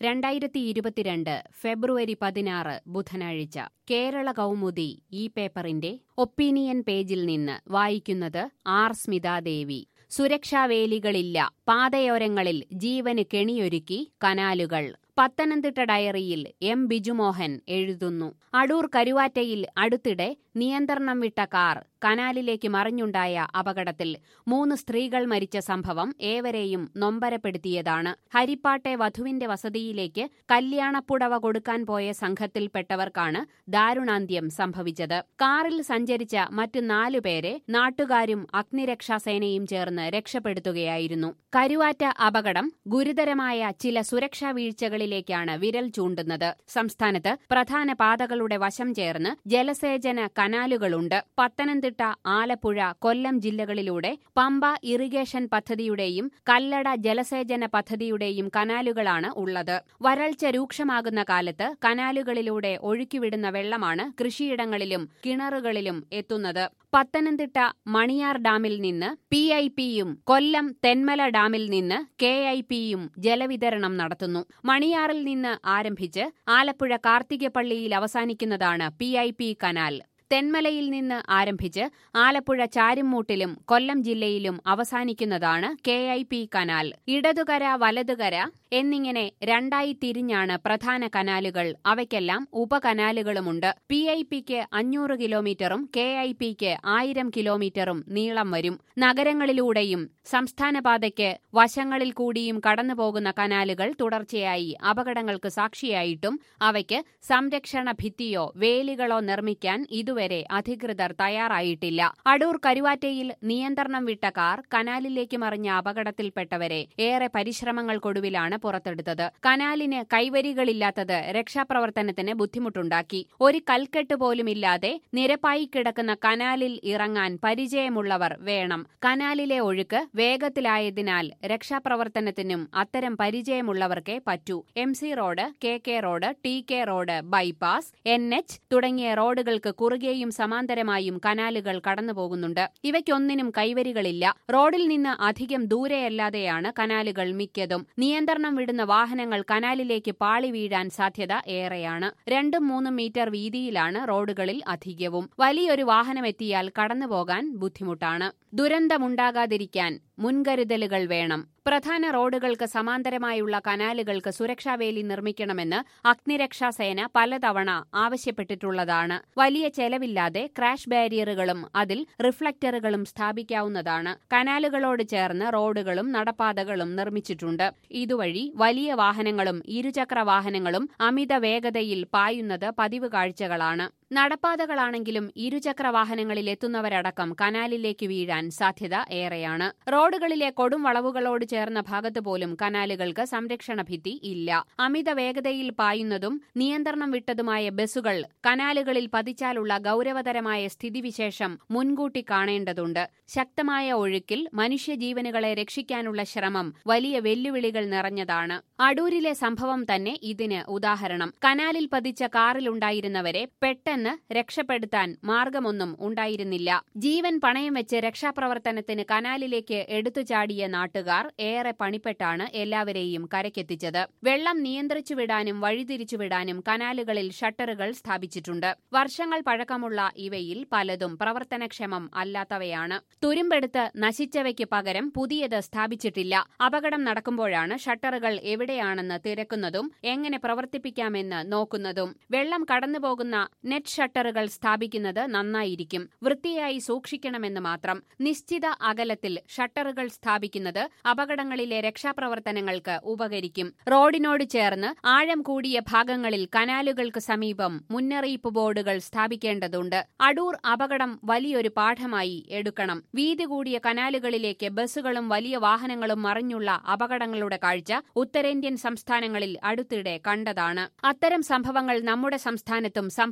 രണ്ടായിരത്തി ഇരുപത്തിരണ്ട് ഫെബ്രുവരി പതിനാറ് ബുധനാഴ്ച കേരള കൗമുദി ഈ പേപ്പറിന്റെ ഒപ്പീനിയൻ പേജിൽ നിന്ന് വായിക്കുന്നത് ആർ സ്മിതാദേവി സുരക്ഷാവേലികളില്ല പാതയോരങ്ങളിൽ ജീവന് കെണിയൊരുക്കി കനാലുകൾ പത്തനംതിട്ട ഡയറിയിൽ എം ബിജുമോഹൻ എഴുതുന്നു അടൂർ കരുവാറ്റയിൽ അടുത്തിടെ നിയന്ത്രണം വിട്ട കാർ കനാലിലേക്ക് മറിഞ്ഞുണ്ടായ അപകടത്തിൽ മൂന്ന് സ്ത്രീകൾ മരിച്ച സംഭവം ഏവരെയും നൊമ്പരപ്പെടുത്തിയതാണ് ഹരിപ്പാട്ടെ വധുവിന്റെ വസതിയിലേക്ക് കല്യാണപ്പുടവ കൊടുക്കാൻ പോയ സംഘത്തിൽപ്പെട്ടവർക്കാണ് ദാരുണാന്ത്യം സംഭവിച്ചത് കാറിൽ സഞ്ചരിച്ച മറ്റ് നാലുപേരെ നാട്ടുകാരും അഗ്നിരക്ഷാസേനയും ചേർന്ന് രക്ഷപ്പെടുത്തുകയായിരുന്നു കരുവാറ്റ അപകടം ഗുരുതരമായ ചില സുരക്ഷാ വീഴ്ചകളിലേക്കാണ് വിരൽ ചൂണ്ടുന്നത് സംസ്ഥാനത്ത് പ്രധാന പാതകളുടെ വശം ചേർന്ന് ജലസേചന കനാലുകളുണ്ട് പത്തനംതിട്ട ആലപ്പുഴ കൊല്ലം ജില്ലകളിലൂടെ പമ്പ ഇറിഗേഷൻ പദ്ധതിയുടെയും കല്ലട ജലസേചന പദ്ധതിയുടെയും കനാലുകളാണ് ഉള്ളത് വരൾച്ച രൂക്ഷമാകുന്ന കാലത്ത് കനാലുകളിലൂടെ ഒഴുക്കിവിടുന്ന വെള്ളമാണ് കൃഷിയിടങ്ങളിലും കിണറുകളിലും എത്തുന്നത് പത്തനംതിട്ട മണിയാർ ഡാമിൽ നിന്ന് പി ഐ പിയും കൊല്ലം തെന്മല ഡാമിൽ നിന്ന് കെ ഐ പിയും ജലവിതരണം നടത്തുന്നു മണിയാറിൽ നിന്ന് ആരംഭിച്ച് ആലപ്പുഴ കാർത്തികപ്പള്ളിയിൽ അവസാനിക്കുന്നതാണ് പി ഐ പി കനാൽ തെന്മലയിൽ നിന്ന് ആരംഭിച്ച് ആലപ്പുഴ ചാരുമൂട്ടിലും കൊല്ലം ജില്ലയിലും അവസാനിക്കുന്നതാണ് കെ ഐ പി കനാൽ ഇടതുകര വലതുകര എന്നിങ്ങനെ രണ്ടായി തിരിഞ്ഞാണ് പ്രധാന കനാലുകൾ അവയ്ക്കെല്ലാം ഉപകനാലുകളുമുണ്ട് പി ഐ പിക്ക് അഞ്ഞൂറ് കിലോമീറ്ററും കെ ഐ പിക്ക് ആയിരം കിലോമീറ്ററും നീളം വരും നഗരങ്ങളിലൂടെയും സംസ്ഥാനപാതയ്ക്ക് വശങ്ങളിൽ കൂടിയും കടന്നുപോകുന്ന കനാലുകൾ തുടർച്ചയായി അപകടങ്ങൾക്ക് സാക്ഷിയായിട്ടും അവയ്ക്ക് സംരക്ഷണ ഭിത്തിയോ വേലികളോ നിർമ്മിക്കാൻ ഇതുവരെ അധികൃതർ തയ്യാറായിട്ടില്ല അടൂർ കരുവാറ്റയിൽ നിയന്ത്രണം വിട്ട കാർ കനാലിലേക്ക് മറിഞ്ഞ അപകടത്തിൽപ്പെട്ടവരെ ഏറെ പരിശ്രമങ്ങൾക്കൊടുവിലാണ് പുറത്തെടുത്തത് കനാലിന് കൈവരികളില്ലാത്തത് രക്ഷാപ്രവർത്തനത്തിന് ബുദ്ധിമുട്ടുണ്ടാക്കി ഒരു കൽക്കെട്ട് പോലുമില്ലാതെ നിരപ്പായി കിടക്കുന്ന കനാലിൽ ഇറങ്ങാൻ പരിചയമുള്ളവർ വേണം കനാലിലെ ഒഴുക്ക് വേഗത്തിലായതിനാൽ രക്ഷാപ്രവർത്തനത്തിനും അത്തരം പരിചയമുള്ളവർക്കേ പറ്റൂ M C road K K road T K road bypass N H തുടങ്ങിയ റോഡുകൾക്ക് കുറുകെയും സമാന്തരമായും കനാലുകൾ കടന്നുപോകുന്നുണ്ട് ഇവയ്ക്കൊന്നിനും കൈവരികളില്ല റോഡിൽ നിന്ന് അധികം ദൂരെയല്ലാതെയാണ് കനാലുകൾ മിക്കതും നിയന്ത്രണം വിടുന്ന വാഹനങ്ങൾ കനാലിലേക്ക് പാളി വീഴാൻ സാധ്യത ഏറെയാണ് രണ്ടും മൂന്നും മീറ്റർ വീതിയിലാണ് റോഡുകളിൽ അധികവും വലിയൊരു വാഹനമെത്തിയാൽ കടന്നുപോകാൻ ബുദ്ധിമുട്ടാണ് ദുരന്തമുണ്ടാകാതിരിക്കാൻ മുൻകരുതലുകൾ വേണം പ്രധാന റോഡുകൾക്ക് സമാന്തരമായുള്ള കനാലുകൾക്ക് സുരക്ഷാവേലി നിർമ്മിക്കണമെന്ന് അഗ്നിരക്ഷാസേന പലതവണ ആവശ്യപ്പെട്ടിട്ടുള്ളതാണ് വലിയ ചെലവില്ലാതെ ക്രാഷ് ബാരിയറുകളും അതിൽ റിഫ്ലക്ടറുകളും സ്ഥാപിക്കാവുന്നതാണ് കനാലുകളോട് ചേർന്ന് റോഡുകളും നടപ്പാതകളും നിർമ്മിച്ചിട്ടുണ്ട് ഇതുവഴി വലിയ വാഹനങ്ങളും ഇരുചക്ര വാഹനങ്ങളും അമിത വേഗതയിൽ പായുന്നത് പതിവ് കാഴ്ചകളാണ് നടപ്പാതകളാണെങ്കിലും ഇരുചക്ര വാഹനങ്ങളിൽ എത്തുന്നവരടക്കം കനാലിലേക്ക് വീഴാൻ സാധ്യത ഏറെയാണ് റോഡുകളിലെ കൊടും വളവുകളോട് ചേർന്ന ഭാഗത്ത് പോലും കനാലുകൾക്ക് സംരക്ഷണ ഭിത്തി ഇല്ല അമിത വേഗതയിൽ പായുന്നതും നിയന്ത്രണം വിട്ടതുമായ ബസ്സുകൾ കനാലുകളിൽ പതിച്ചാലുള്ള ഗൌരവതരമായ സ്ഥിതിവിശേഷം മുൻകൂട്ടി കാണേണ്ടതുണ്ട് ശക്തമായ ഒഴുക്കിൽ മനുഷ്യജീവനുകളെ രക്ഷിക്കാനുള്ള ശ്രമം വലിയ വെല്ലുവിളികൾ നിറഞ്ഞതാണ് അടൂരിലെ സംഭവം തന്നെ ഇതിന് ഉദാഹരണം കനാലിൽ പതിച്ച കാറിലുണ്ടായിരുന്നവരെ പെട്ടെന്ന് രക്ഷപ്പെടുത്താൻ മാർഗമൊന്നും ഉണ്ടായിരുന്നില്ല ജീവൻ പണയം വെച്ച് രക്ഷാപ്രവർത്തനത്തിന് കനാലിലേക്ക് എടുത്തു ചാടിയ നാട്ടുകാർ ഏറെ പണിപ്പെട്ടാണ് എല്ലാവരെയും കരക്കെത്തിച്ചത് വെള്ളം നിയന്ത്രിച്ചുവിടാനും വഴിതിരിച്ചുവിടാനും കനാലുകളിൽ ഷട്ടറുകൾ സ്ഥാപിച്ചിട്ടുണ്ട് വർഷങ്ങൾ പഴക്കമുള്ള ഇവയിൽ പലതും പ്രവർത്തനക്ഷമം അല്ലാത്തവയാണ് തുരുമ്പെടുത്ത് നശിച്ചവയ്ക്ക് പകരം പുതിയത് സ്ഥാപിച്ചിട്ടില്ല അപകടം നടക്കുമ്പോഴാണ് ഷട്ടറുകൾ എവിടെയാണെന്ന് തിരക്കുന്നതും എങ്ങനെ പ്രവർത്തിപ്പിക്കാമെന്ന് നോക്കുന്നതും വെള്ളം കടന്നുപോകുന്ന നെറ്റ് ഷട്ടറുകൾ സ്ഥാപിക്കുന്നത് നന്നായിരിക്കും വൃത്തിയായി സൂക്ഷിക്കണമെന്ന് മാത്രം നിശ്ചിത അകലത്തിൽ ഷട്ടറുകൾ സ്ഥാപിക്കുന്നത് അപകടങ്ങളിലെ രക്ഷാപ്രവർത്തനങ്ങൾക്ക് ഉപകരിക്കും റോഡിനോട് ചേർന്ന് ആഴം കൂടിയ ഭാഗങ്ങളിൽ കനാലുകൾക്ക് സമീപം മുന്നറിയിപ്പ് ബോർഡുകൾ സ്ഥാപിക്കേണ്ടതുണ്ട് അടൂർ അപകടം വലിയൊരു പാഠമായി എടുക്കണം വീതി കൂടിയ കനാലുകളിലേക്ക് ബസ്സുകളും വലിയ വാഹനങ്ങളും മറിഞ്ഞുള്ള അപകടങ്ങളുടെ കാഴ്ച ഉത്തരേന്ത്യൻ സംസ്ഥാനങ്ങളിൽ അടുത്തിടെ കണ്ടതാണ് അത്തരം സംഭവങ്ങൾ നമ്മുടെ സംസ്ഥാനത്തും സംഭവിച്ചുകൂടാ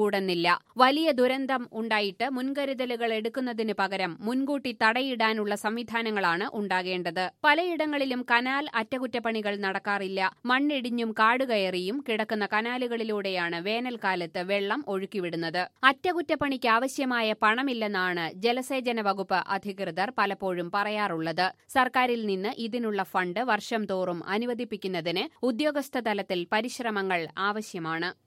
പിടികൂടുന്നില്ല വലിയ ദുരന്തം ഉണ്ടായിട്ട് മുൻകരുതലുകൾ എടുക്കുന്നതിന് പകരം മുൻകൂട്ടി തടയിടാനുള്ള സംവിധാനങ്ങളാണ് ഉണ്ടാകേണ്ടത് പലയിടങ്ങളിലും കനാൽ അറ്റകുറ്റപ്പണികൾ നടക്കാറില്ല മണ്ണിടിഞ്ഞും കാടുകയറിയും കിടക്കുന്ന കനാലുകളിലൂടെയാണ് വേനൽക്കാലത്ത് വെള്ളം ഒഴുക്കിവിടുന്നത് അറ്റകുറ്റപ്പണിക്ക് ആവശ്യമായ പണമില്ലെന്നാണ് ജലസേചന വകുപ്പ് അധികൃതർ പലപ്പോഴും പറയാറുള്ളത് സർക്കാരിൽ നിന്ന് ഇതിനുള്ള ഫണ്ട് വർഷം തോറും അനുവദിപ്പിക്കുന്നതിന് ഉദ്യോഗസ്ഥ തലത്തിൽ പരിശ്രമങ്ങൾ ആവശ്യമാണ്